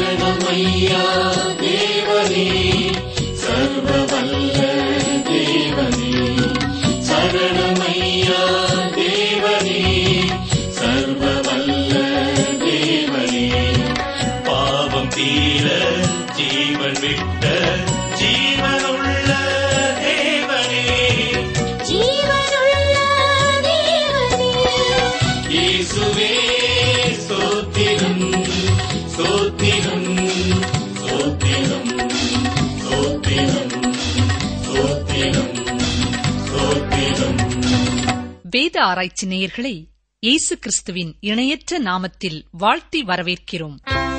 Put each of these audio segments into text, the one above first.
சரணமையா தேவனே சர்வ வல்ல தேவனே சரணமையா தேவனே சர்வ வல்ல தேவனே பாவம் தீர ஜீவன் விட்ட ஜீவனுள்ள தேவனே ஜீவனுள்ள தேவனே இயேசுவே ஸ்தோத்திரம் ஸ்தோத்திரம் ஸ்தோத்திரம் ஸ்தோத்திரம் ஸ்தோத்திரம் ஸ்தோத்திரம் வேத ஆராய்ச்சி நேயர்களை இயேசு கிறிஸ்துவின் இணையற்ற நாமத்தில் வாழ்த்தி வரவேற்கிறோம்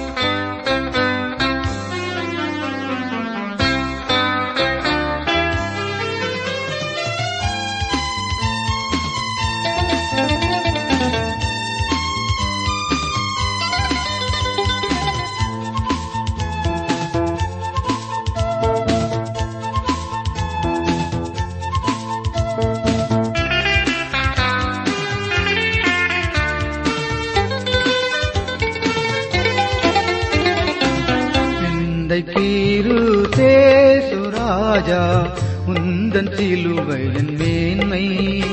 நிந்தை கீரு தேசுராஜா உந்தன் சிலுவையன் மேன்மை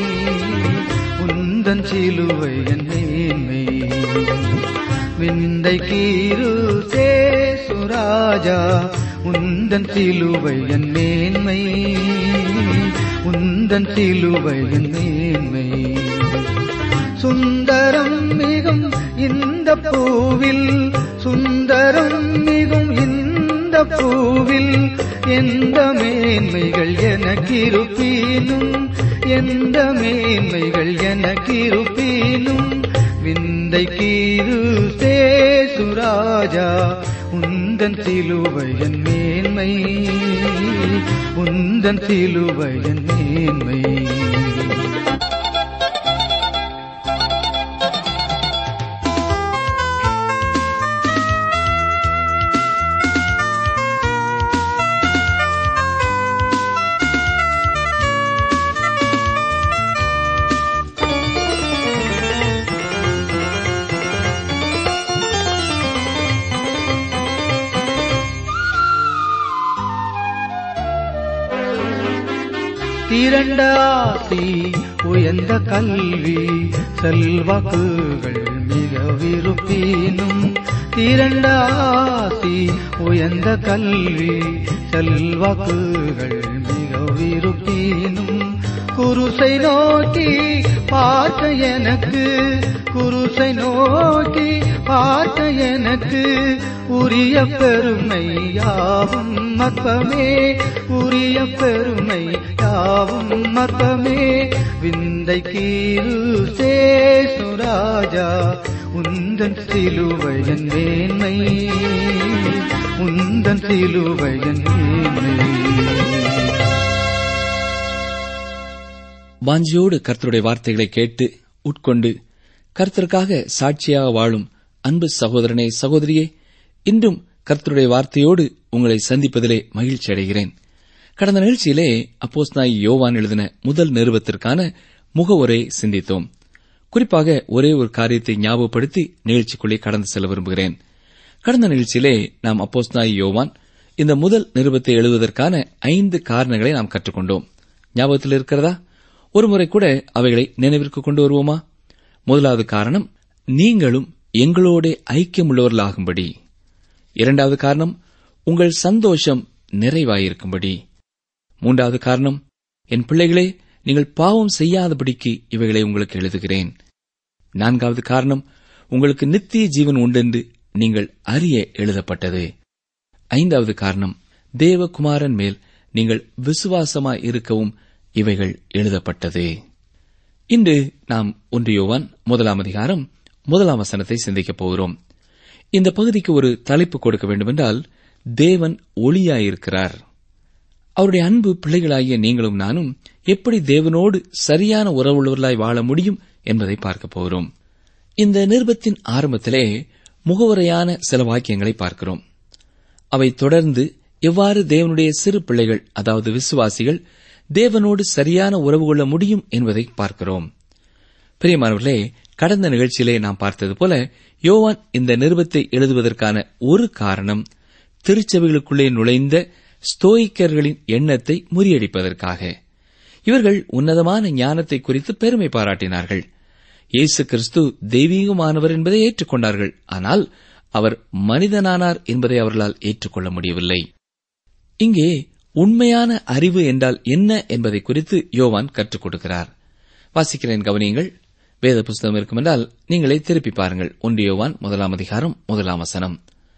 உந்தன் சிலுவையன் மேன்மை விந்தை கீரு தேசுராஜா உந்தன் சிலுவையன் மேன்மை உந்தன் சிலுவையன் மேன்மை சுந்தரம் மிகும் இந்த பூவில் சுந்தரம் மிகும் இந்த பூவில் எந்த மேன்மைகள் எனக்கிருப்பீனும் எந்த மேன்மைகள் எனக்கிருப்பீனும் விந்தை கீரு சேசுராஜா உந்தன் சிலுவையன் மேன்மை உந்தன் சிலுவையன் மேன்மை திரண்ட ஆசி உயர்ந்த கல்வி செல்வாக்குகள் மிக விருப்பினும் திரண்ட ஆசி உயர்ந்த கல்வி செல்வாக்குகள் மிக விருப்பினும் குருசை நோக்கி பார்க்க எனக்கு குருசை நோக்கி பார்க்க எனக்கு உரிய பெருமை யாவும் மற்பமே உரிய பெருமை யாவும் மற்பமே விந்தை கீரு சேசுராஜா உந்தன் சிலுவையன் மேன்மை உந்தன் சிலுவையன் மேன்மை வாஞ்சியோடு கர்த்தருடைய வார்த்தைகளை கேட்டு உட்கொண்டு கர்த்தருக்காக சாட்சியாக வாழும் அன்பு சகோதரனே சகோதரியே இன்றும் கர்த்தருடைய வார்த்தையோடு உங்களை சந்திப்பதிலே மகிழ்ச்சி அடைகிறேன் கடந்த நிகழ்ச்சியிலே அப்போஸ்தாய் யோவான் எழுதின முதல் நிறுவத்திற்கான முகவுரை சிந்தித்தோம் குறிப்பாக ஒரே ஒரு காரியத்தை ஞாபகப்படுத்தி நிகழ்ச்சிக்குள்ளே கடந்து செல்ல விரும்புகிறேன் கடந்த நிகழ்ச்சியிலே நாம் அப்போஸ்தாய் யோவான் இந்த முதல் நிருபத்தை எழுதுவதற்கான ஐந்து காரணங்களை நாம் கற்றுக்கொண்டோம் ஞாபகத்தில் இருக்கிறதா ஒருமுறை கூட அவைகளை நினைவிற்கு கொண்டு வருவோமா முதலாவது காரணம் நீங்களும் எங்களோட ஐக்கியமுள்ளவர்களாகும்படி இரண்டாவது காரணம் உங்கள் சந்தோஷம் நிறைவாயிருக்கும்படி மூன்றாவது காரணம் என் பிள்ளைகளே நீங்கள் பாவம் செய்யாதபடிக்கு இவைகளை உங்களுக்கு எழுதுகிறேன் நான்காவது காரணம் உங்களுக்கு நித்திய ஜீவன் உண்டென்று நீங்கள் அறிய எழுதப்பட்டது ஐந்தாவது காரணம் தேவகுமாரன் மேல் நீங்கள் விசுவாசமாய் இருக்கவும் இவைகள் எழுதப்பட்டது இன்று நாம் ஒன்று யோவான் முதலாம் அதிகாரம் முதலாம் வசனத்தை சிந்திக்கப் போகிறோம் இந்த பகுதிக்கு ஒரு தலைப்பு கொடுக்க வேண்டுமென்றால் தேவன் ஒளியாயிருக்கிறார் அவருடைய அன்பு பிள்ளைகளாகிய நீங்களும் நானும் எப்படி தேவனோடு சரியான உறவுள்ளவர்களாய் வாழ முடியும் என்பதை பார்க்கப் போகிறோம் இந்த நிருபத்தின் ஆரம்பத்திலே முகவுரையான சில வாக்கியங்களை பார்க்கிறோம் அவை தொடர்ந்து எவ்வாறு தேவனுடைய சிறு பிள்ளைகள் அதாவது விசுவாசிகள் தேவனோடு சரியான உறவு கொள்ள முடியும் என்பதை பார்க்கிறோம் பிரியமானவர்களே கடந்த நிகழ்ச்சியிலே நாம் பார்த்தது போல யோவான் இந்த நிருபத்தை எழுதுவதற்கான ஒரு காரணம் திருச்சபைகளுக்குள்ளே நுழைந்த ஸ்தோயிக்கர்களின் எண்ணத்தை முறியடிப்பதற்காக இவர்கள் உன்னதமான ஞானத்தை குறித்து பெருமை பாராட்டினார்கள் இயேசு கிறிஸ்து தெய்வீகமானவர் என்பதை ஏற்றுக்கொண்டார்கள் ஆனால் அவர் மனிதனானார் என்பதை அவர்களால் ஏற்றுக்கொள்ள முடியவில்லை இங்கே உண்மையான அறிவு என்றால் என்ன என்பதை குறித்து யோவான் கற்றுக் கொடுக்கிறார் வாசிக்கிறேன் கவனியுங்கள் வேத புஸ்தகம் இருக்குமென்றால் நீங்களே திருப்பி பாருங்கள் ஒன்று யோவான் முதலாம் அதிகாரம் முதலாம் வசனம்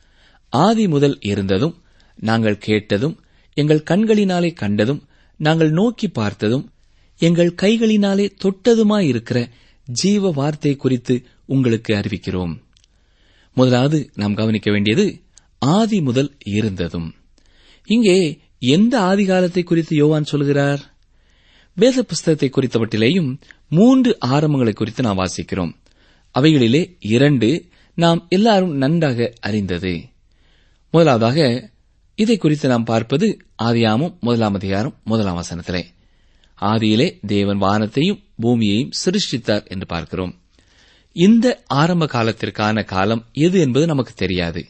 ஆதி முதல் இருந்ததும் நாங்கள் கேட்டதும் எங்கள் கண்களினாலே கண்டதும் நாங்கள் நோக்கி பார்த்ததும் எங்கள் கைகளினாலே தொட்டதுமாயிருக்கிற ஜீவ வார்த்தை குறித்து உங்களுக்கு அறிவிக்கிறோம் முதலாவது நாம் கவனிக்க வேண்டியது ஆதி முதல் இருந்ததும் இங்கே எந்த ஆதிகாலத்தை குறித்து யோவான் சொல்கிறார் வேத புஸ்தகத்தை குறித்தவற்றிலேயும் மூன்று ஆரம்பங்களை குறித்து நாம் வாசிக்கிறோம் அவைகளிலே இரண்டு நாம் எல்லாரும் நன்றாக அறிந்தது முதலாவதாக இதை குறித்து நாம் பார்ப்பது ஆதியாமும் முதலாம் அதிகாரம் முதலாம் வசனத்திலே ஆதியிலே தேவன் வானத்தையும் பூமியையும் சிருஷ்டித்தார் என்று பார்க்கிறோம் இந்த ஆரம்ப காலத்திற்கான காலம் எது என்பது நமக்கு தெரியாது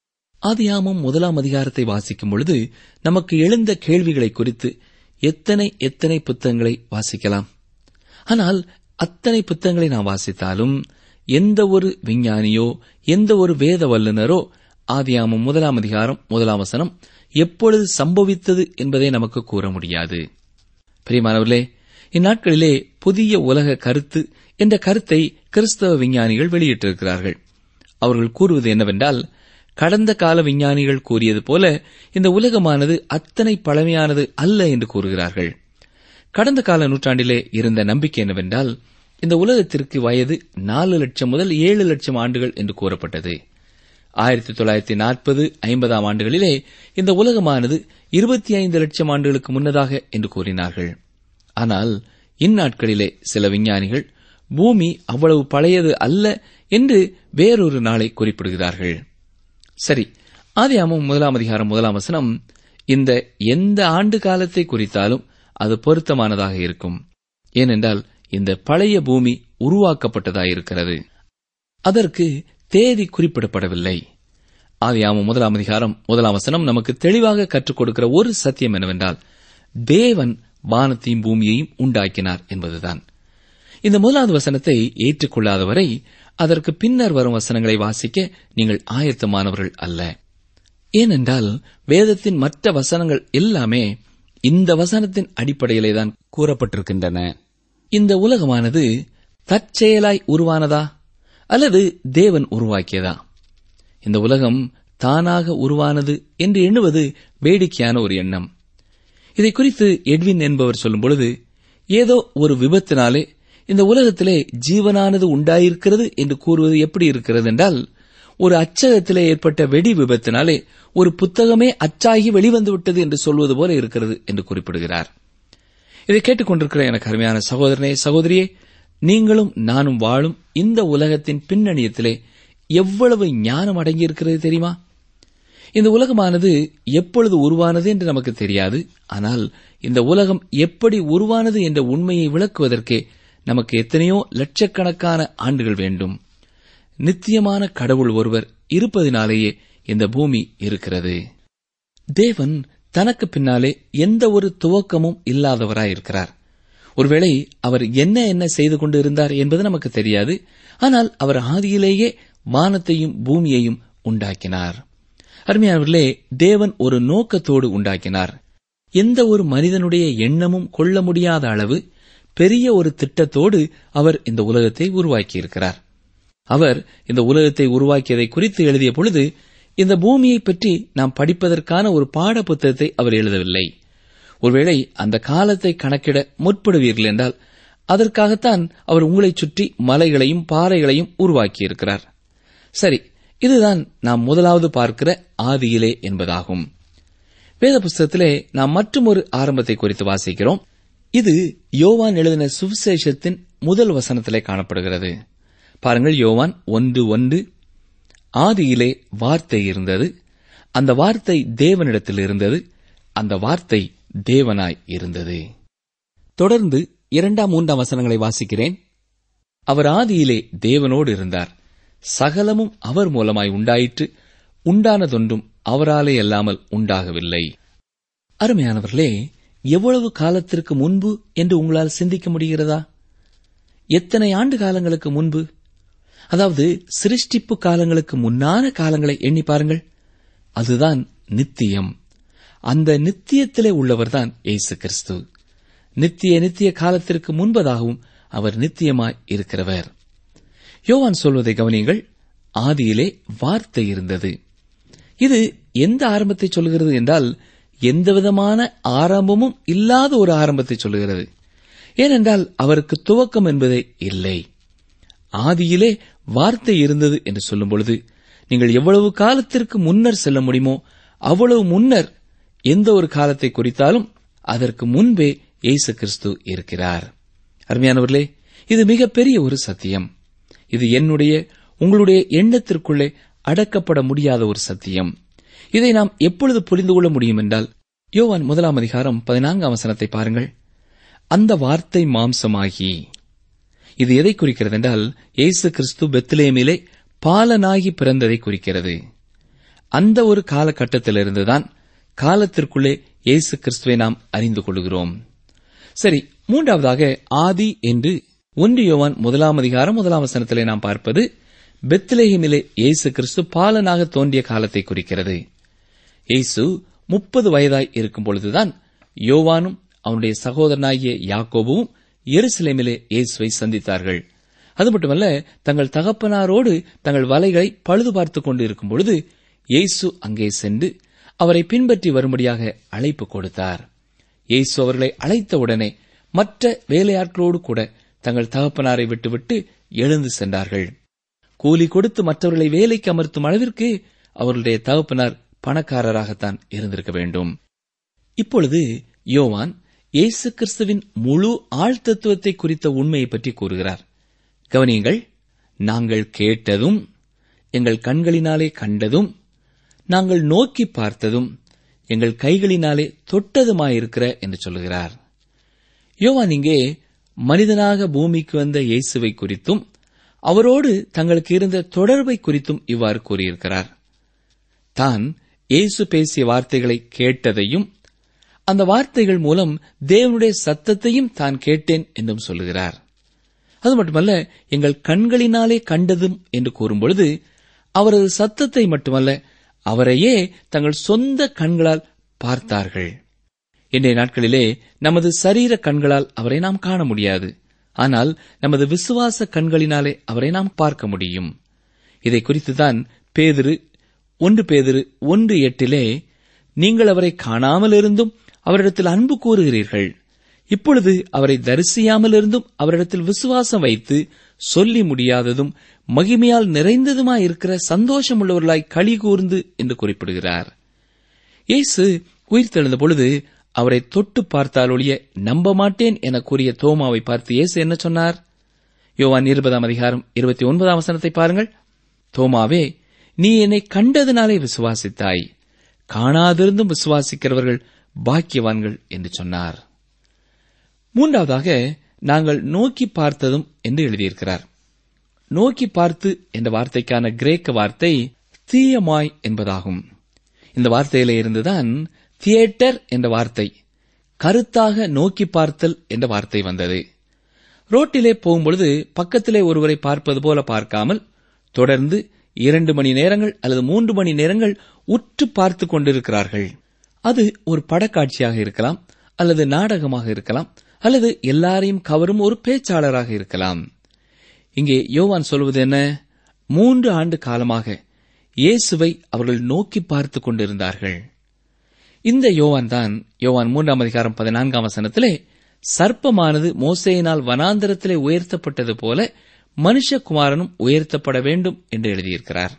ஆதியாமம் முதலாம் அதிகாரத்தை வாசிக்கும் பொழுது நமக்கு எழுந்த கேள்விகளை குறித்து எத்தனை எத்தனை புத்தகங்களை வாசிக்கலாம் ஆனால் அத்தனை புத்தகங்களை நாம் வாசித்தாலும் எந்த ஒரு விஞ்ஞானியோ எந்த ஒரு வேத வல்லுநரோ ஆதியாமம் முதலாம் அதிகாரம் முதலாம் வசனம் எப்பொழுது சம்பவித்தது என்பதை நமக்கு கூற முடியாது பிரியமானவர்களே இந்நாட்களிலே புதிய உலக கருத்து என்ற கருத்தை கிறிஸ்தவ விஞ்ஞானிகள் வெளியிட்டிருக்கிறார்கள் அவர்கள் கூறுவது என்னவென்றால் கடந்த கால விஞ்ஞானிகள் கூறியது போல இந்த உலகமானது அத்தனை பழமையானது அல்ல என்று கூறுகிறார்கள் கடந்த கால நூற்றாண்டிலே இருந்த நம்பிக்கை என்னவென்றால் இந்த உலகத்திற்கு வயது நாலு லட்சம் முதல் ஏழு லட்சம் ஆண்டுகள் என்று கூறப்பட்டது ஆயிரத்தி தொள்ளாயிரத்தி நாற்பது ஐம்பதாம் ஆண்டுகளிலே இந்த உலகமானது இருபத்தி ஐந்து லட்சம் ஆண்டுகளுக்கு முன்னதாக என்று கூறினார்கள் ஆனால் இந்நாட்களிலே சில விஞ்ஞானிகள் பூமி அவ்வளவு பழையது அல்ல என்று வேறொரு நாளை குறிப்பிடுகிறார்கள் சரி ஆதியாமம் முதலாம் அதிகாரம் முதலாம் வசனம் இந்த எந்த ஆண்டு காலத்தை குறித்தாலும் அது பொருத்தமானதாக இருக்கும் ஏனென்றால் இந்த பழைய பூமி உருவாக்கப்பட்டதாயிருக்கிறது அதற்கு தேதி குறிப்பிடப்படவில்லை ஆதியாமம் முதலாம் அதிகாரம் முதலாம் வசனம் நமக்கு தெளிவாக கற்றுக் கொடுக்கிற ஒரு சத்தியம் என்னவென்றால் தேவன் வானத்தையும் பூமியையும் உண்டாக்கினார் என்பதுதான் இந்த முதலாவது வசனத்தை ஏற்றுக்கொள்ளாதவரை அதற்கு பின்னர் வரும் வசனங்களை வாசிக்க நீங்கள் ஆயத்தமானவர்கள் அல்ல ஏனென்றால் வேதத்தின் மற்ற வசனங்கள் எல்லாமே இந்த வசனத்தின் அடிப்படையிலே தான் கூறப்பட்டிருக்கின்றன இந்த உலகமானது தற்செயலாய் உருவானதா அல்லது தேவன் உருவாக்கியதா இந்த உலகம் தானாக உருவானது என்று எண்ணுவது வேடிக்கையான ஒரு எண்ணம் இதை குறித்து எட்வின் என்பவர் சொல்லும் பொழுது ஏதோ ஒரு விபத்தினாலே இந்த உலகத்திலே ஜீவனானது உண்டாயிருக்கிறது என்று கூறுவது எப்படி இருக்கிறது என்றால் ஒரு அச்சகத்திலே ஏற்பட்ட வெடி விபத்தினாலே ஒரு புத்தகமே அச்சாகி வெளிவந்து விட்டது என்று சொல்வது போல இருக்கிறது என்று குறிப்பிடுகிறார் இதை கேட்டுக்கொண்டிருக்கிற எனக்கு அருமையான சகோதரனே சகோதரியே நீங்களும் நானும் வாழும் இந்த உலகத்தின் பின்னணியத்திலே எவ்வளவு ஞானம் அடங்கியிருக்கிறது தெரியுமா இந்த உலகமானது எப்பொழுது உருவானது என்று நமக்கு தெரியாது ஆனால் இந்த உலகம் எப்படி உருவானது என்ற உண்மையை விளக்குவதற்கே நமக்கு எத்தனையோ லட்சக்கணக்கான ஆண்டுகள் வேண்டும் நித்தியமான கடவுள் ஒருவர் இருப்பதினாலேயே இந்த பூமி இருக்கிறது தேவன் தனக்கு பின்னாலே எந்த ஒரு துவக்கமும் இல்லாதவராயிருக்கிறார் ஒருவேளை அவர் என்ன என்ன செய்து கொண்டு இருந்தார் என்பது நமக்கு தெரியாது ஆனால் அவர் ஆதியிலேயே வானத்தையும் பூமியையும் உண்டாக்கினார் அருமையானவர்களே தேவன் ஒரு நோக்கத்தோடு உண்டாக்கினார் எந்த ஒரு மனிதனுடைய எண்ணமும் கொள்ள முடியாத அளவு பெரிய ஒரு திட்டத்தோடு அவர் இந்த உலகத்தை உருவாக்கியிருக்கிறார் அவர் இந்த உலகத்தை உருவாக்கியதை குறித்து எழுதிய பொழுது இந்த பூமியை பற்றி நாம் படிப்பதற்கான ஒரு பாட புத்தகத்தை அவர் எழுதவில்லை ஒருவேளை அந்த காலத்தை கணக்கிட முற்படுவீர்கள் என்றால் அதற்காகத்தான் அவர் உங்களைச் சுற்றி மலைகளையும் பாறைகளையும் உருவாக்கியிருக்கிறார் சரி இதுதான் நாம் முதலாவது பார்க்கிற ஆதியிலே என்பதாகும் வேத புஸ்தகத்திலே நாம் மற்றும் ஒரு ஆரம்பத்தை குறித்து வாசிக்கிறோம் இது யோவான் எழுதின சுவிசேஷத்தின் முதல் வசனத்திலே காணப்படுகிறது பாருங்கள் யோவான் ஒன்று ஒன்று ஆதியிலே வார்த்தை இருந்தது அந்த வார்த்தை தேவனிடத்தில் இருந்தது அந்த வார்த்தை தேவனாய் இருந்தது தொடர்ந்து இரண்டாம் மூன்றாம் வசனங்களை வாசிக்கிறேன் அவர் ஆதியிலே தேவனோடு இருந்தார் சகலமும் அவர் மூலமாய் உண்டாயிற்று உண்டானதொன்றும் அவராலே அல்லாமல் உண்டாகவில்லை அருமையானவர்களே எவ்வளவு காலத்திற்கு முன்பு என்று உங்களால் சிந்திக்க முடிகிறதா எத்தனை ஆண்டு காலங்களுக்கு முன்பு அதாவது சிருஷ்டிப்பு காலங்களுக்கு முன்னான காலங்களை எண்ணி பாருங்கள் அதுதான் நித்தியம் அந்த நித்தியத்திலே உள்ளவர்தான் இயேசு கிறிஸ்து நித்திய நித்திய காலத்திற்கு முன்பதாகவும் அவர் நித்தியமாய் இருக்கிறவர் யோவான் சொல்வதை கவனியுங்கள் ஆதியிலே வார்த்தை இருந்தது இது எந்த ஆரம்பத்தை சொல்கிறது என்றால் எந்தவிதமான ஆரம்பமும் இல்லாத ஒரு ஆரம்பத்தை சொல்லுகிறது ஏனென்றால் அவருக்கு துவக்கம் என்பதே இல்லை ஆதியிலே வார்த்தை இருந்தது என்று சொல்லும் பொழுது நீங்கள் எவ்வளவு காலத்திற்கு முன்னர் செல்ல முடியுமோ அவ்வளவு முன்னர் எந்த ஒரு காலத்தை குறித்தாலும் அதற்கு முன்பே இயேசு கிறிஸ்து இருக்கிறார் அருமையானவர்களே இது மிகப்பெரிய ஒரு சத்தியம் இது என்னுடைய உங்களுடைய எண்ணத்திற்குள்ளே அடக்கப்பட முடியாத ஒரு சத்தியம் இதை நாம் எப்பொழுது புரிந்து கொள்ள முடியும் என்றால் யோவான் முதலாம் அதிகாரம் பதினான்காம் வசனத்தை பாருங்கள் அந்த வார்த்தை மாம்சமாகி இது எதை குறிக்கிறது என்றால் இயேசு கிறிஸ்து பெத்லேமிலே பாலனாகி பிறந்ததை குறிக்கிறது அந்த ஒரு காலகட்டத்திலிருந்துதான் காலத்திற்குள்ளே இயேசு கிறிஸ்துவை நாம் அறிந்து கொள்கிறோம் சரி மூன்றாவதாக ஆதி என்று ஒன்று யோவான் முதலாம் அதிகாரம் முதலாம் வசனத்திலே நாம் பார்ப்பது பெத்லேஹிமிலே இயேசு கிறிஸ்து பாலனாக தோன்றிய காலத்தை குறிக்கிறது இயேசு முப்பது வயதாய் இருக்கும் பொழுதுதான் யோவானும் அவனுடைய சகோதரனாகிய யாக்கோபுவும் எருசலேமிலே இயேசுவை சந்தித்தார்கள் அது மட்டுமல்ல தங்கள் தகப்பனாரோடு தங்கள் வலைகளை பழுது பார்த்துக் கொண்டு இருக்கும் பொழுது இயேசு அங்கே சென்று அவரை பின்பற்றி வரும்படியாக அழைப்பு கொடுத்தார் இயேசு அவர்களை அழைத்தவுடனே மற்ற வேலையாட்களோடு கூட தங்கள் தகப்பனாரை விட்டுவிட்டு எழுந்து சென்றார்கள் கூலி கொடுத்து மற்றவர்களை வேலைக்கு அமர்த்தும் அளவிற்கு அவர்களுடைய தகப்பனார் பணக்காரராகத்தான் இருந்திருக்க வேண்டும் இப்பொழுது யோவான் இயேசு கிறிஸ்துவின் முழு ஆழ்த்தத்துவத்தை குறித்த உண்மையை பற்றி கூறுகிறார் கவனியுங்கள் நாங்கள் கேட்டதும் எங்கள் கண்களினாலே கண்டதும் நாங்கள் நோக்கி பார்த்ததும் எங்கள் கைகளினாலே தொட்டதுமாயிருக்கிற என்று சொல்லுகிறார் யோவான் இங்கே மனிதனாக பூமிக்கு வந்த இயேசுவை குறித்தும் அவரோடு தங்களுக்கு இருந்த தொடர்பை குறித்தும் இவ்வாறு கூறியிருக்கிறார் தான் இயேசு பேசிய வார்த்தைகளை கேட்டதையும் அந்த வார்த்தைகள் மூலம் தேவனுடைய சத்தத்தையும் தான் கேட்டேன் என்றும் சொல்லுகிறார் அது மட்டுமல்ல எங்கள் கண்களினாலே கண்டதும் என்று கூறும்பொழுது அவரது சத்தத்தை மட்டுமல்ல அவரையே தங்கள் சொந்த கண்களால் பார்த்தார்கள் இன்றைய நாட்களிலே நமது சரீர கண்களால் அவரை நாம் காண முடியாது ஆனால் நமது விசுவாச கண்களினாலே அவரை நாம் பார்க்க முடியும் இதை குறித்துதான் பேதிரு ஒன்று பேதிரு ஒன்று எட்டிலே நீங்கள் அவரை காணாமல் இருந்தும் அவரிடத்தில் அன்பு கூறுகிறீர்கள் இப்பொழுது அவரை தரிசியாமல் இருந்தும் அவரிடத்தில் விசுவாசம் வைத்து சொல்லி முடியாததும் மகிமையால் நிறைந்ததுமாயிருக்கிற சந்தோஷமுள்ளவர்களாய் களி கூர்ந்து என்று குறிப்பிடுகிறார் இயேசு உயிர்த்தெழுந்த பொழுது அவரை தொட்டு பார்த்தால் ஒழிய நம்ப மாட்டேன் என கூறிய தோமாவை பார்த்து இயேசு என்ன சொன்னார் யோவான் இருபதாம் அதிகாரம் இருபத்தி ஒன்பதாம் வசனத்தை பாருங்கள் தோமாவே நீ என்னை கண்டதினாலே விசுவாசித்தாய் காணாதிருந்தும் விசுவாசிக்கிறவர்கள் பாக்கியவான்கள் என்று சொன்னார் மூன்றாவதாக நாங்கள் நோக்கி பார்த்ததும் என்று எழுதியிருக்கிறார் நோக்கி பார்த்து என்ற வார்த்தைக்கான கிரேக்க வார்த்தை தீயமாய் என்பதாகும் இந்த வார்த்தையில இருந்துதான் தியேட்டர் என்ற வார்த்தை கருத்தாக நோக்கி பார்த்தல் என்ற வார்த்தை வந்தது ரோட்டிலே போகும்பொழுது பக்கத்திலே ஒருவரை பார்ப்பது போல பார்க்காமல் தொடர்ந்து இரண்டு மணி நேரங்கள் அல்லது மூன்று மணி நேரங்கள் உற்று பார்த்து கொண்டிருக்கிறார்கள் அது ஒரு படக்காட்சியாக இருக்கலாம் அல்லது நாடகமாக இருக்கலாம் அல்லது எல்லாரையும் கவரும் ஒரு பேச்சாளராக இருக்கலாம் இங்கே யோவான் சொல்வது என்ன மூன்று ஆண்டு காலமாக இயேசுவை அவர்கள் நோக்கி பார்த்து கொண்டிருந்தார்கள் இந்த யோவான் தான் யோவான் மூன்றாம் அதிகாரம் பதினான்காம் வசனத்திலே சர்ப்பமானது மோசையினால் வனாந்தரத்திலே உயர்த்தப்பட்டது போல மனுஷகுமாரனும் உயர்த்தப்பட வேண்டும் என்று எழுதியிருக்கிறார்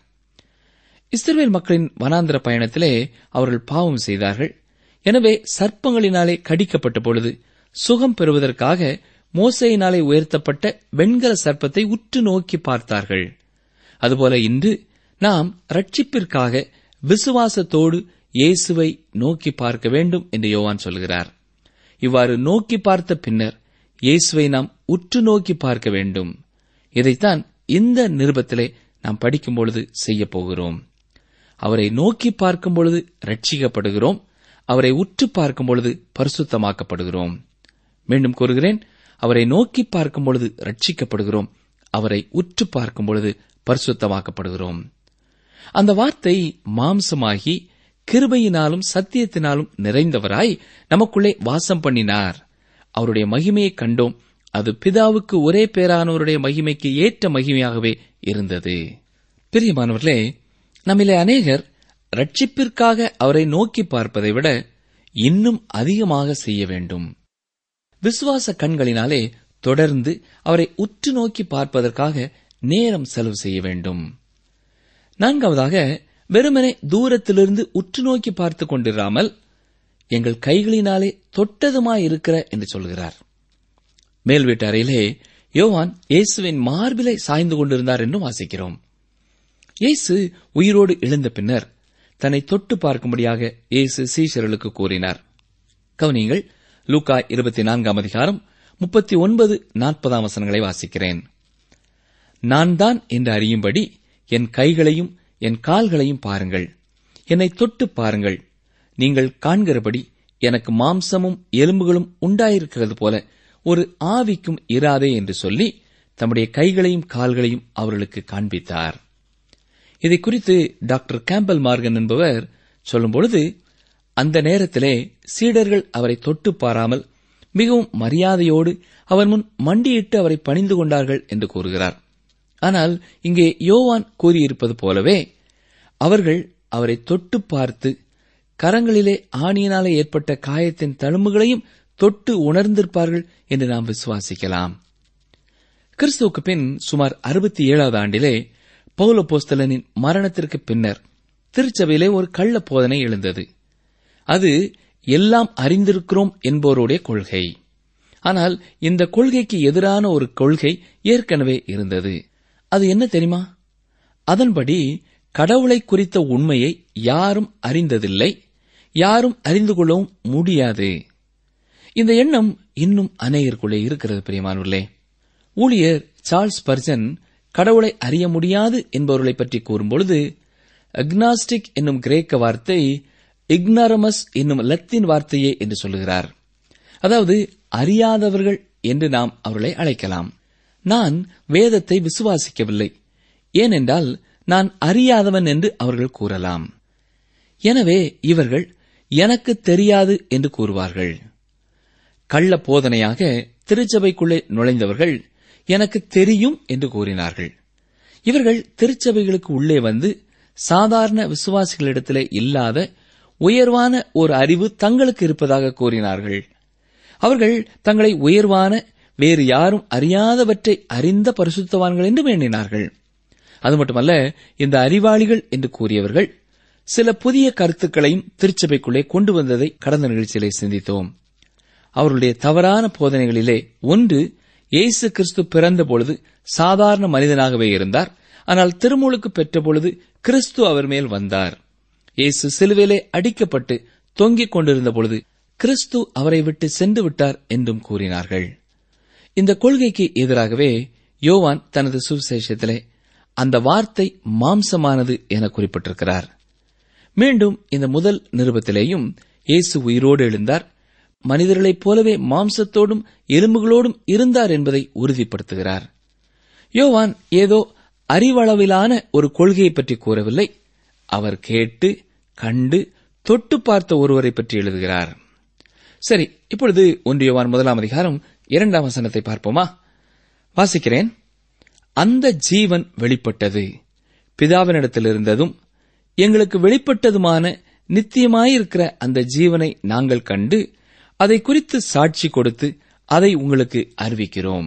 இஸ்ரேல் மக்களின் வனாந்தர பயணத்திலே அவர்கள் பாவம் செய்தார்கள் எனவே சர்ப்பங்களினாலே கடிக்கப்பட்ட பொழுது சுகம் பெறுவதற்காக மோசையினாலே உயர்த்தப்பட்ட வெண்கல சர்ப்பத்தை உற்று நோக்கி பார்த்தார்கள் அதுபோல இன்று நாம் ரட்சிப்பிற்காக விசுவாசத்தோடு இயேசுவை நோக்கி பார்க்க வேண்டும் என்று யோவான் சொல்கிறார் இவ்வாறு நோக்கி பார்த்த பின்னர் இயேசுவை நாம் உற்று நோக்கி பார்க்க வேண்டும் இதைத்தான் இந்த நிருபத்திலே நாம் படிக்கும் பொழுது செய்யப் போகிறோம் அவரை நோக்கி பார்க்கும் பொழுது ரட்சிக்கப்படுகிறோம் அவரை உற்று பார்க்கும் பொழுது பரிசுத்தமாக்கப்படுகிறோம் மீண்டும் கூறுகிறேன் அவரை நோக்கி பார்க்கும் பொழுது ரட்சிக்கப்படுகிறோம் அவரை உற்று பார்க்கும் பொழுது பரிசுத்தமாக்கப்படுகிறோம் அந்த வார்த்தை மாம்சமாகி கிருபையினாலும் சத்தியத்தினாலும் நிறைந்தவராய் நமக்குள்ளே வாசம் பண்ணினார் அவருடைய மகிமையை கண்டோம் அது பிதாவுக்கு ஒரே பேரானவருடைய மகிமைக்கு ஏற்ற மகிமையாகவே இருந்தது பிரியமானவர்களே நம்மிலே அநேகர் ரட்சிப்பிற்காக அவரை நோக்கி பார்ப்பதை விட இன்னும் அதிகமாக செய்ய வேண்டும் விசுவாச கண்களினாலே தொடர்ந்து அவரை உற்று நோக்கி பார்ப்பதற்காக நேரம் செலவு செய்ய வேண்டும் நான்காவதாக வெறுமனே தூரத்திலிருந்து உற்று நோக்கி பார்த்துக் கொண்டிராமல் எங்கள் கைகளினாலே தொட்டதுமாயிருக்கிற என்று சொல்கிறார் மேல் வீட்டு அறையிலே யோவான் இயேசுவின் மார்பிலை சாய்ந்து கொண்டிருந்தார் என்று வாசிக்கிறோம் இயேசு உயிரோடு எழுந்த பின்னர் தன்னை தொட்டு பார்க்கும்படியாக இயேசு சீஷர்களுக்கு கூறினார் கவனியங்கள் லூக்கா இருபத்தி நான்காம் அதிகாரம் முப்பத்தி ஒன்பது நாற்பதாம் வசனங்களை வாசிக்கிறேன் நான் தான் என்று அறியும்படி என் கைகளையும் என் கால்களையும் பாருங்கள் என்னை தொட்டு பாருங்கள் நீங்கள் காண்கிறபடி எனக்கு மாம்சமும் எலும்புகளும் உண்டாயிருக்கிறது போல ஒரு ஆவிக்கும் இராதே என்று சொல்லி தம்முடைய கைகளையும் கால்களையும் அவர்களுக்கு காண்பித்தார் இதை குறித்து டாக்டர் கேம்பல் மார்கன் என்பவர் சொல்லும்பொழுது அந்த நேரத்திலே சீடர்கள் அவரை தொட்டு பாராமல் மிகவும் மரியாதையோடு அவர் முன் மண்டியிட்டு அவரை பணிந்து கொண்டார்கள் என்று கூறுகிறார் ஆனால் இங்கே யோவான் கூறியிருப்பது போலவே அவர்கள் அவரை தொட்டு பார்த்து கரங்களிலே ஆணியினாலே ஏற்பட்ட காயத்தின் தழும்புகளையும் தொட்டு உணர்ந்திருப்பார்கள் என்று நாம் விசுவாசிக்கலாம் கிறிஸ்துவுக்கு பின் சுமார் அறுபத்தி ஏழாவது ஆண்டிலே பௌலபோஸ்தலனின் மரணத்திற்கு பின்னர் திருச்சபையிலே ஒரு கள்ள போதனை எழுந்தது அது எல்லாம் அறிந்திருக்கிறோம் என்போருடைய கொள்கை ஆனால் இந்த கொள்கைக்கு எதிரான ஒரு கொள்கை ஏற்கனவே இருந்தது அது என்ன தெரியுமா அதன்படி கடவுளை குறித்த உண்மையை யாரும் அறிந்ததில்லை யாரும் அறிந்து கொள்ளவும் முடியாது இந்த எண்ணம் இன்னும் அநேகருக்குள்ளே இருக்கிறது பிரியமானவர்களே ஊழியர் சார்ல்ஸ் பர்ஜன் கடவுளை அறிய முடியாது என்பவர்களை பற்றி கூறும்பொழுது அக்னாஸ்டிக் என்னும் கிரேக்க வார்த்தை இக்னாரமஸ் என்னும் லத்தீன் வார்த்தையே என்று சொல்லுகிறார் அதாவது அறியாதவர்கள் என்று நாம் அவர்களை அழைக்கலாம் நான் வேதத்தை விசுவாசிக்கவில்லை ஏனென்றால் நான் அறியாதவன் என்று அவர்கள் கூறலாம் எனவே இவர்கள் எனக்கு தெரியாது என்று கூறுவார்கள் கள்ள போதனையாக திருச்சபைக்குள்ளே நுழைந்தவர்கள் எனக்கு தெரியும் என்று கூறினார்கள் இவர்கள் திருச்சபைகளுக்கு உள்ளே வந்து சாதாரண விசுவாசிகளிடத்திலே இல்லாத உயர்வான ஒரு அறிவு தங்களுக்கு இருப்பதாக கூறினார்கள் அவர்கள் தங்களை உயர்வான வேறு யாரும் அறியாதவற்றை அறிந்த பரிசுத்தவான்கள் என்று எண்ணினார்கள் அது மட்டுமல்ல இந்த அறிவாளிகள் என்று கூறியவர்கள் சில புதிய கருத்துக்களையும் திருச்சபைக்குள்ளே கொண்டு வந்ததை கடந்த நிகழ்ச்சியிலே சிந்தித்தோம் அவருடைய தவறான போதனைகளிலே ஒன்று இயேசு கிறிஸ்து பிறந்த பொழுது சாதாரண மனிதனாகவே இருந்தார் ஆனால் திருமுழுக்கு பெற்ற பொழுது கிறிஸ்து அவர் மேல் வந்தார் இயேசு சிலுவையிலே அடிக்கப்பட்டு தொங்கிக் கொண்டிருந்த பொழுது கிறிஸ்து அவரை விட்டு சென்று விட்டார் என்றும் கூறினார்கள் இந்த கொள்கைக்கு எதிராகவே யோவான் தனது சுவிசேஷத்திலே அந்த வார்த்தை மாம்சமானது என குறிப்பிட்டிருக்கிறார் மீண்டும் இந்த முதல் நிருபத்திலேயும் இயேசு உயிரோடு எழுந்தார் மனிதர்களைப் போலவே மாம்சத்தோடும் எலும்புகளோடும் இருந்தார் என்பதை உறுதிப்படுத்துகிறார் யோவான் ஏதோ அறிவளவிலான ஒரு கொள்கையை பற்றி கூறவில்லை அவர் கேட்டு கண்டு தொட்டு பார்த்த ஒருவரை பற்றி எழுதுகிறார் சரி இப்பொழுது ஒன்று யோவான் முதலாம் அதிகாரம் இரண்டாம் வசனத்தை பார்ப்போமா வாசிக்கிறேன் அந்த ஜீவன் வெளிப்பட்டது பிதாவினிடத்தில் இருந்ததும் எங்களுக்கு வெளிப்பட்டதுமான நித்தியமாயிருக்கிற அந்த ஜீவனை நாங்கள் கண்டு அதை குறித்து சாட்சி கொடுத்து அதை உங்களுக்கு அறிவிக்கிறோம்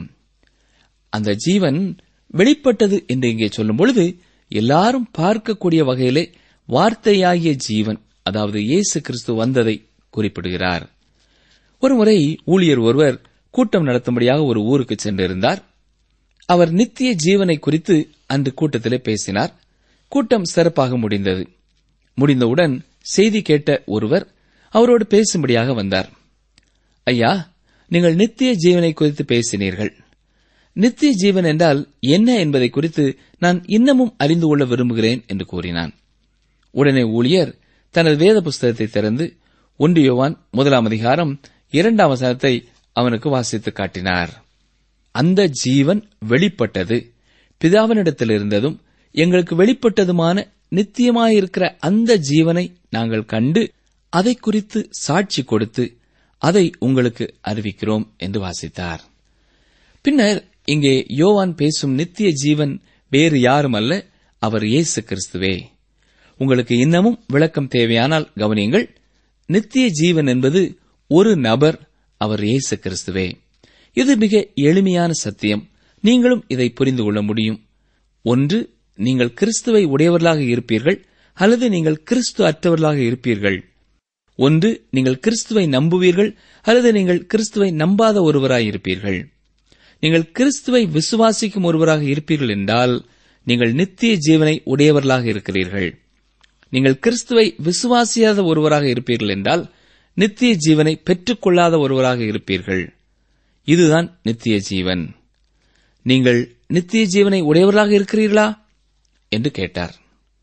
அந்த ஜீவன் வெளிப்பட்டது என்று இங்கே சொல்லும் பொழுது எல்லாரும் பார்க்கக்கூடிய வகையிலே வார்த்தையாகிய ஜீவன் அதாவது இயேசு கிறிஸ்து வந்ததை குறிப்பிடுகிறார் ஒருமுறை ஊழியர் ஒருவர் கூட்டம் நடத்தும்படியாக ஒரு ஊருக்கு சென்றிருந்தார் அவர் நித்திய ஜீவனை குறித்து அன்று கூட்டத்திலே பேசினார் கூட்டம் சிறப்பாக முடிந்தது முடிந்தவுடன் செய்தி கேட்ட ஒருவர் அவரோடு பேசும்படியாக வந்தார் ஐயா நீங்கள் நித்திய ஜீவனை குறித்து பேசினீர்கள் நித்திய ஜீவன் என்றால் என்ன என்பதை குறித்து நான் இன்னமும் அறிந்து கொள்ள விரும்புகிறேன் என்று கூறினான் உடனே ஊழியர் தனது வேத புஸ்தகத்தை திறந்து ஒன்று யோவான் முதலாம் அதிகாரம் இரண்டாம் வசனத்தை அவனுக்கு வாசித்து காட்டினார் அந்த ஜீவன் வெளிப்பட்டது பிதாவினிடத்தில் இருந்ததும் எங்களுக்கு வெளிப்பட்டதுமான நித்தியமாயிருக்கிற அந்த ஜீவனை நாங்கள் கண்டு அதை குறித்து சாட்சி கொடுத்து அதை உங்களுக்கு அறிவிக்கிறோம் என்று வாசித்தார் பின்னர் இங்கே யோவான் பேசும் நித்திய ஜீவன் வேறு யாரும் அல்ல அவர் இயேசு கிறிஸ்துவே உங்களுக்கு இன்னமும் விளக்கம் தேவையானால் கவனியுங்கள் நித்திய ஜீவன் என்பது ஒரு நபர் அவர் இயேசு கிறிஸ்துவே இது மிக எளிமையான சத்தியம் நீங்களும் இதை புரிந்து கொள்ள முடியும் ஒன்று நீங்கள் கிறிஸ்துவை உடையவர்களாக இருப்பீர்கள் அல்லது நீங்கள் கிறிஸ்து அற்றவர்களாக இருப்பீர்கள் ஒன்று நீங்கள் கிறிஸ்துவை நம்புவீர்கள் அல்லது நீங்கள் கிறிஸ்துவை நம்பாத ஒருவராய் இருப்பீர்கள் நீங்கள் கிறிஸ்துவை விசுவாசிக்கும் ஒருவராக இருப்பீர்கள் என்றால் நீங்கள் நித்திய ஜீவனை உடையவர்களாக இருக்கிறீர்கள் நீங்கள் கிறிஸ்துவை விசுவாசியாத ஒருவராக இருப்பீர்கள் என்றால் நித்திய ஜீவனை பெற்றுக்கொள்ளாத ஒருவராக இருப்பீர்கள் இதுதான் நித்திய ஜீவன் நீங்கள் நித்திய ஜீவனை உடையவர்களாக இருக்கிறீர்களா என்று கேட்டார்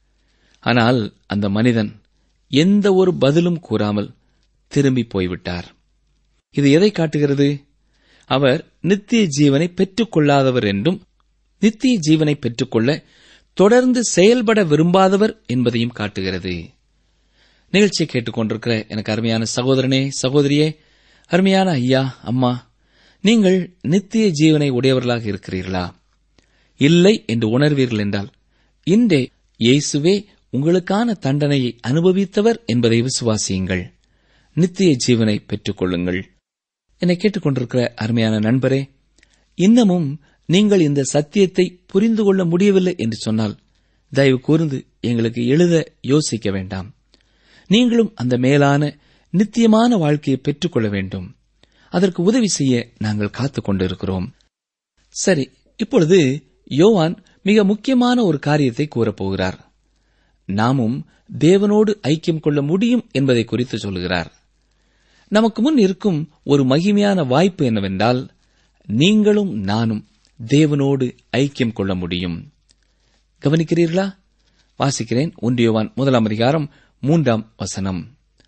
ஆனால் அந்த மனிதன் எந்த ஒரு பதிலும் கூறாமல் திரும்பி போய்விட்டார் இது எதை காட்டுகிறது அவர் நித்திய ஜீவனை பெற்றுக்கொள்ளாதவர் என்றும் நித்திய ஜீவனை பெற்றுக்கொள்ள தொடர்ந்து செயல்பட விரும்பாதவர் என்பதையும் காட்டுகிறது நிகழ்ச்சியை கேட்டுக்கொண்டிருக்கிற எனக்கு அருமையான சகோதரனே சகோதரியே அருமையான ஐயா அம்மா நீங்கள் நித்திய ஜீவனை உடையவர்களாக இருக்கிறீர்களா இல்லை என்று உணர்வீர்கள் என்றால் இன்றே இயேசுவே உங்களுக்கான தண்டனையை அனுபவித்தவர் என்பதை விசுவாசியுங்கள் நித்திய ஜீவனை பெற்றுக் கொள்ளுங்கள் என்னை கேட்டுக்கொண்டிருக்கிற அருமையான நண்பரே இன்னமும் நீங்கள் இந்த சத்தியத்தை புரிந்து கொள்ள முடியவில்லை என்று சொன்னால் தயவு கூர்ந்து எங்களுக்கு எழுத யோசிக்க வேண்டாம் நீங்களும் அந்த மேலான நித்தியமான வாழ்க்கையை பெற்றுக்கொள்ள வேண்டும் அதற்கு உதவி செய்ய நாங்கள் காத்துக் கொண்டிருக்கிறோம் சரி இப்பொழுது யோவான் மிக முக்கியமான ஒரு காரியத்தை கூறப்போகிறார் நாமும் தேவனோடு ஐக்கியம் கொள்ள முடியும் என்பதை குறித்து சொல்கிறார் நமக்கு முன் இருக்கும் ஒரு மகிமையான வாய்ப்பு என்னவென்றால் நீங்களும் நானும் தேவனோடு ஐக்கியம் கொள்ள முடியும் கவனிக்கிறீர்களா வாசிக்கிறேன் ஒன்றியவான் முதலாம் அதிகாரம் மூன்றாம் வசனம்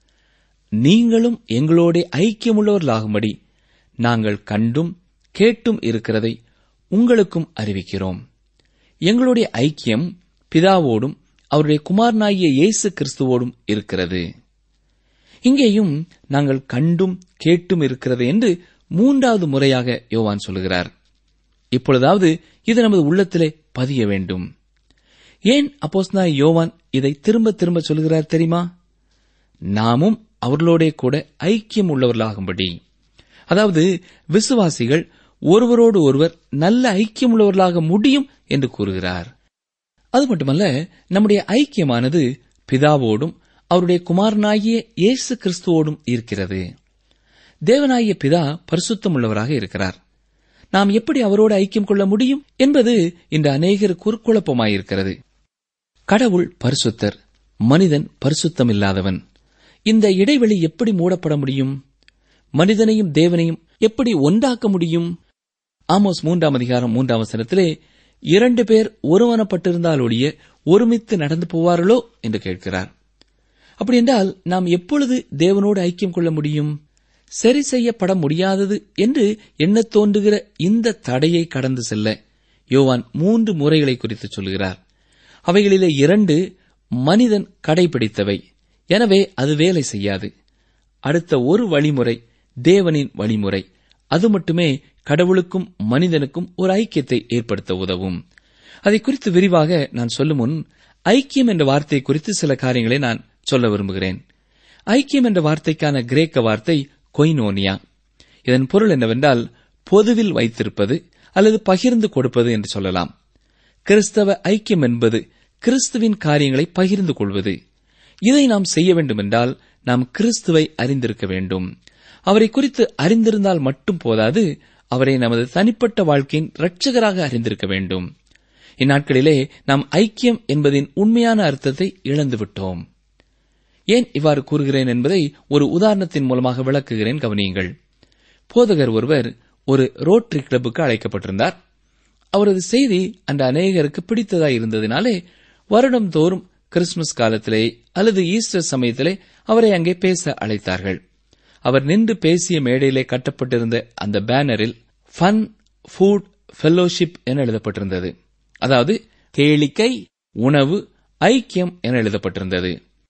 நீங்களும் எங்களோட ஐக்கியமுள்ளவர்களாகும்படி நாங்கள் கண்டும் கேட்டும் இருக்கிறதை உங்களுக்கும் அறிவிக்கிறோம் எங்களுடைய ஐக்கியம் பிதாவோடும் அவருடைய குமாரனாகிய இயேசு கிறிஸ்துவோடும் இருக்கிறது இங்கேயும் நாங்கள் கண்டும் கேட்டும் இருக்கிறது என்று மூன்றாவது முறையாக யோவான் சொல்கிறார் இப்பொழுதாவது இது நமது உள்ளத்திலே பதிய வேண்டும் ஏன் அப்போஸ்தலனாகிய யோவான் இதை திரும்ப திரும்ப சொல்கிறார் தெரியுமா நாமும் அவர்களோடே கூட ஐக்கியம் உள்ளவர்களாகும்படி அதாவது விசுவாசிகள் ஒருவரோடு ஒருவர் நல்ல ஐக்கியம் உள்ளவர்களாக முடியும் என்று கூறுகிறார் அது மட்டுமல்ல நம்முடைய ஐக்கியமானது பிதாவோடும் அவருடைய குமாரனாகிய இயேசு கிறிஸ்துவோடும் இருக்கிறது தேவனாகிய பிதா பரிசுத்தம் உள்ளவராக இருக்கிறார் நாம் எப்படி அவரோடு ஐக்கியம் கொள்ள முடியும் என்பது இன்று அநேகர் குறுக்குழப்பமாயிருக்கிறது கடவுள் பரிசுத்தர் மனிதன் பரிசுத்தம் இல்லாதவன் இந்த இடைவெளி எப்படி மூடப்பட முடியும் மனிதனையும் தேவனையும் எப்படி ஒன்றாக்க முடியும் ஆமோஸ் மூன்றாம் அதிகாரம் மூன்றாம் வசனத்திலே இரண்டு பேர் ஒருவனப்பட்டிருந்தால் ஒழிய ஒருமித்து நடந்து போவார்களோ என்று கேட்கிறார் அப்படி என்றால் நாம் எப்பொழுது தேவனோடு ஐக்கியம் கொள்ள முடியும் சரி செய்யப்பட முடியாதது என்று எண்ணத் தோன்றுகிற இந்த தடையை கடந்து செல்ல யோவான் மூன்று முறைகளை குறித்து சொல்கிறார் அவைகளிலே இரண்டு மனிதன் கடைபிடித்தவை எனவே அது வேலை செய்யாது அடுத்த ஒரு வழிமுறை தேவனின் வழிமுறை அது மட்டுமே கடவுளுக்கும் மனிதனுக்கும் ஒரு ஐக்கியத்தை ஏற்படுத்த உதவும் அதை குறித்து விரிவாக நான் சொல்லும் முன் ஐக்கியம் என்ற வார்த்தை குறித்து சில காரியங்களை நான் சொல்ல விரும்புகிறேன் ஐக்கியம் என்ற வார்த்தைக்கான கிரேக்க வார்த்தை கொய்னோனியா இதன் பொருள் என்னவென்றால் பொதுவில் வைத்திருப்பது அல்லது பகிர்ந்து கொடுப்பது என்று சொல்லலாம் கிறிஸ்தவ ஐக்கியம் என்பது கிறிஸ்துவின் காரியங்களை பகிர்ந்து கொள்வது இதை நாம் செய்ய வேண்டுமென்றால் நாம் கிறிஸ்துவை அறிந்திருக்க வேண்டும் அவரை குறித்து அறிந்திருந்தால் மட்டும் போதாது அவரை நமது தனிப்பட்ட வாழ்க்கையின் இரட்சகராக அறிந்திருக்க வேண்டும் இந்நாட்களிலே நாம் ஐக்கியம் என்பதின் உண்மையான அர்த்தத்தை இழந்துவிட்டோம் ஏன் இவ்வாறு கூறுகிறேன் என்பதை ஒரு உதாரணத்தின் மூலமாக விளக்குகிறேன் கவனியுங்கள் போதகர் ஒருவர் ஒரு ரோட்டரி கிளப்புக்கு அழைக்கப்பட்டிருந்தார் அவரது செய்தி அந்த அநேகருக்கு பிடித்ததாய் இருந்ததினாலே வருடம் தோறும் கிறிஸ்துமஸ் காலத்திலே அல்லது ஈஸ்டர் சமயத்திலே அவரை அங்கே பேச அழைத்தார்கள் அவர் நின்று பேசிய மேடையிலே கட்டப்பட்டிருந்த அந்த பேனரில் ஃபன் ஃபுட் ஃபெல்லோஷிப் என எழுதப்பட்டிருந்தது அதாவது கேளிக்கை உணவு ஐக்கியம் என எழுதப்பட்டிருந்தது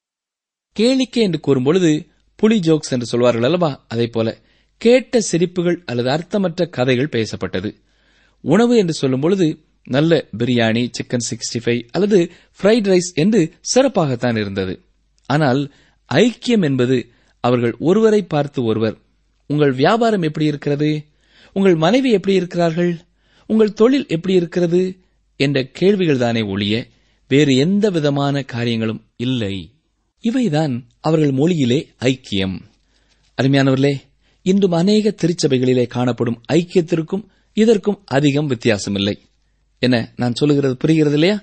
கேளிக்கை என்று கூறும்பொழுது புலி ஜோக்ஸ் என்று சொல்வார்கள் அல்லவா அதே போல கேட்ட சிரிப்புகள் அல்லது அர்த்தமற்ற கதைகள் பேசப்பட்டது உணவு என்று சொல்லும் பொழுது நல்ல பிரியாணி சிக்கன் சிக்ஸ்டி ஃபைவ் அல்லது ஃப்ரைட் ரைஸ் என்று சிறப்பாகத்தான் இருந்தது ஆனால் ஐக்கியம் என்பது அவர்கள் ஒருவரை பார்த்து ஒருவர் உங்கள் வியாபாரம் எப்படி இருக்கிறது உங்கள் மனைவி எப்படி இருக்கிறார்கள் உங்கள் தொழில் எப்படி இருக்கிறது என்ற கேள்விகள் தானே ஒழிய வேறு எந்த விதமான காரியங்களும் இல்லை இவைதான் அவர்கள் மொழியிலே ஐக்கியம் அருமையானவர்களே இன்றும் அநேக திருச்சபைகளிலே காணப்படும் ஐக்கியத்திற்கும் இதற்கும் அதிகம் வித்தியாசமில்லை என்ன நான் சொல்லுகிறது புரிகிறது இல்லையா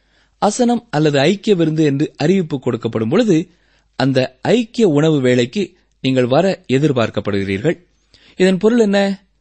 அசனம் அல்லது ஐக்கிய விருந்து என்று அறிவிப்பு கொடுக்கப்படும் பொழுது அந்த ஐக்கிய உணவு வேளைக்கு நீங்கள் வர எதிர்பார்க்கப்படுகிறீர்கள் இதன் பொருள் என்ன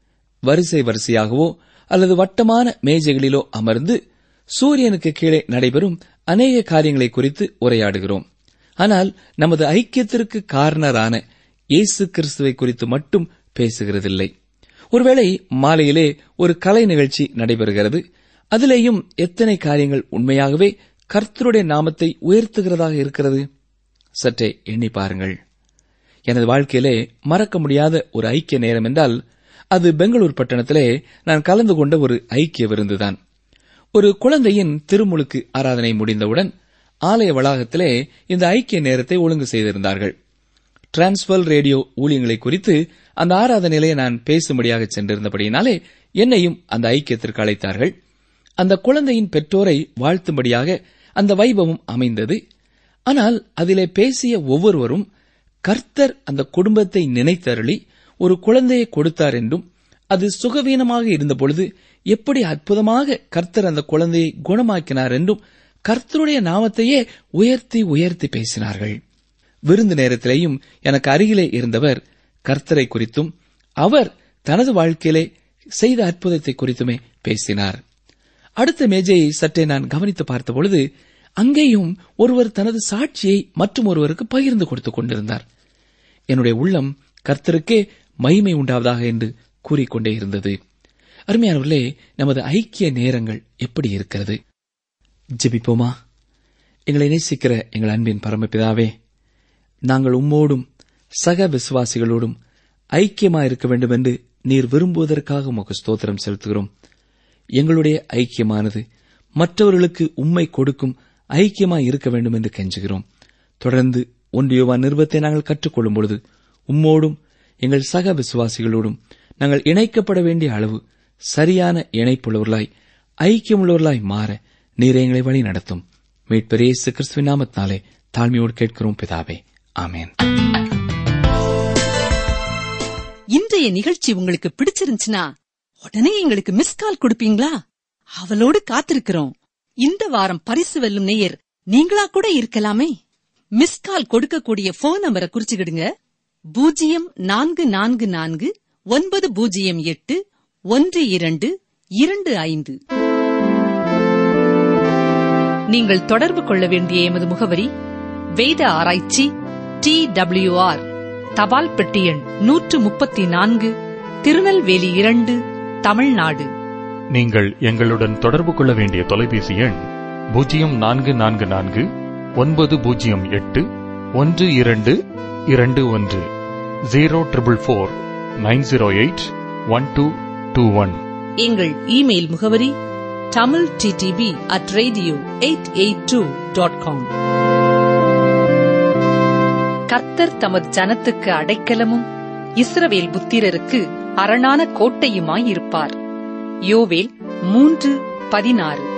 வரிசை வரிசையாகவோ அல்லது வட்டமான மேஜைகளிலோ அமர்ந்து சூரியனுக்கு கீழே நடைபெறும் அநேக காரியங்களை குறித்து உரையாடுகிறோம் ஆனால் நமது ஐக்கியத்திற்கு காரணரான இயேசு கிறிஸ்துவை குறித்து மட்டும் பேசுகிறதில்லை ஒருவேளை மாலையிலே ஒரு கலை நிகழ்ச்சி நடைபெறுகிறது அதிலேயும் எத்தனை காரியங்கள் உண்மையாகவே கர்த்தருடைய நாமத்தை உயர்த்துகிறதாக இருக்கிறது சற்றே எண்ணி பாருங்கள் எனது வாழ்க்கையிலே மறக்க முடியாத ஒரு ஐக்கிய நேரம் என்றால் அது பெங்களூர் பட்டணத்திலே நான் கலந்து கொண்ட ஒரு ஐக்கிய விருந்துதான் ஒரு குழந்தையின் திருமுழுக்கு ஆராதனை முடிந்தவுடன் ஆலய வளாகத்திலே இந்த ஐக்கிய நேரத்தை ஒழுங்கு செய்திருந்தார்கள் டிரான்ஸ்வல் ரேடியோ ஊழியங்களை குறித்து அந்த ஆராதனையிலே நான் பேசும்படியாக சென்றிருந்தபடியினாலே என்னையும் அந்த ஐக்கியத்திற்கு அழைத்தார்கள் அந்த குழந்தையின் பெற்றோரை வாழ்த்தும்படியாக அந்த வைபவம் அமைந்தது ஆனால் அதிலே பேசிய ஒவ்வொருவரும் கர்த்தர் அந்த குடும்பத்தை நினைத்தருளி ஒரு குழந்தையை கொடுத்தார் என்றும் அது சுகவீனமாக இருந்தபொழுது எப்படி அற்புதமாக கர்த்தர் அந்த குழந்தையை குணமாக்கினார் என்றும் கர்த்தருடைய நாமத்தையே உயர்த்தி உயர்த்தி பேசினார்கள் விருந்து நேரத்திலேயும் எனக்கு அருகிலே இருந்தவர் கர்த்தரை குறித்தும் அவர் தனது வாழ்க்கையிலே செய்த அற்புதத்தை குறித்துமே பேசினார் அடுத்த மேஜையை சற்றே நான் கவனித்து பார்த்தபொழுது அங்கேயும் ஒருவர் தனது சாட்சியை மற்றும் ஒருவருக்கு பகிர்ந்து கொடுத்துக் கொண்டிருந்தார் என்னுடைய உள்ளம் கர்த்தருக்கே மகிமை உண்டாவதாக என்று கூறிக்கொண்டே இருந்தது அருமையானவர்களே நமது ஐக்கிய நேரங்கள் எப்படி இருக்கிறது ஜெபிப்போமா எங்களை நேசிக்கிற எங்கள் அன்பின் பரமபிதாவே நாங்கள் உம்மோடும் சக விசுவாசிகளோடும் ஐக்கியமாயிருக்க வேண்டும் என்று நீர் விரும்புவதற்காக உமக்கு ஸ்தோத்திரம் செலுத்துகிறோம் எங்களுடைய ஐக்கியமானது மற்றவர்களுக்கு உம்மை கொடுக்கும் ஐக்கியமாய் இருக்க வேண்டும் என்று கெஞ்சுகிறோம் தொடர்ந்து ஒன்றியோவா நிறுவத்தை நாங்கள் கற்றுக்கொள்ளும் பொழுது உம்மோடும் எங்கள் சக விசுவாசிகளோடும் நாங்கள் இணைக்கப்பட வேண்டிய அளவு சரியான இணைப்புள்ளவர்களாய் ஐக்கியமுள்ளவர்களாய் மாற நீர் எங்களை வழி நடத்தும் மீட்பரேசு கிறிஸ்துவின் நாமத்தினாலே தாழ்மையோடு கேட்கிறோம் பிதாவே ஆமேன் இன்றைய நிகழ்ச்சி உங்களுக்கு பிடிச்சிருந்துச்சுன்னா உடனே எங்களுக்கு மிஸ் கால் கொடுப்பீங்களா அவளோடு காத்திருக்கிறோம் இந்த வாரம் பரிசு வெல்லும் நேயர் நீங்களா கூட இருக்கலாமே மிஸ் கால் கொடுக்கக்கூடிய போன் நம்பரை குறிச்சுக்கிடுங்க பூஜ்ஜியம் நான்கு நான்கு நான்கு ஒன்பது பூஜ்ஜியம் எட்டு ஒன்று இரண்டு இரண்டு ஐந்து நீங்கள் தொடர்பு கொள்ள வேண்டிய எமது முகவரி வேத ஆராய்ச்சி டி டபிள்யூஆர் தபால் பெட்டி எண் நூற்று முப்பத்தி நான்கு திருநெல்வேலி இரண்டு தமிழ்நாடு நீங்கள் எங்களுடன் தொடர்பு கொள்ள வேண்டிய தொலைபேசி எண் பூஜ்ஜியம் நான்கு நான்கு நான்கு ஒன்பது பூஜ்ஜியம் எட்டு ஒன்று இரண்டு இரண்டு ஒன்று zero triple four nine zero eight one two two one எங்கள் இமெயில் முகவரி Tamil DTP at radio eight eight two dot com கர்த்தர் தமது ஜனத்துக்கு அடைக்கலமும் இஸ்ரவேல் புத்திரருக்கு அரணான கோட்டையுமாயிருப்பார் யோவேல் மூன்று பதினாறு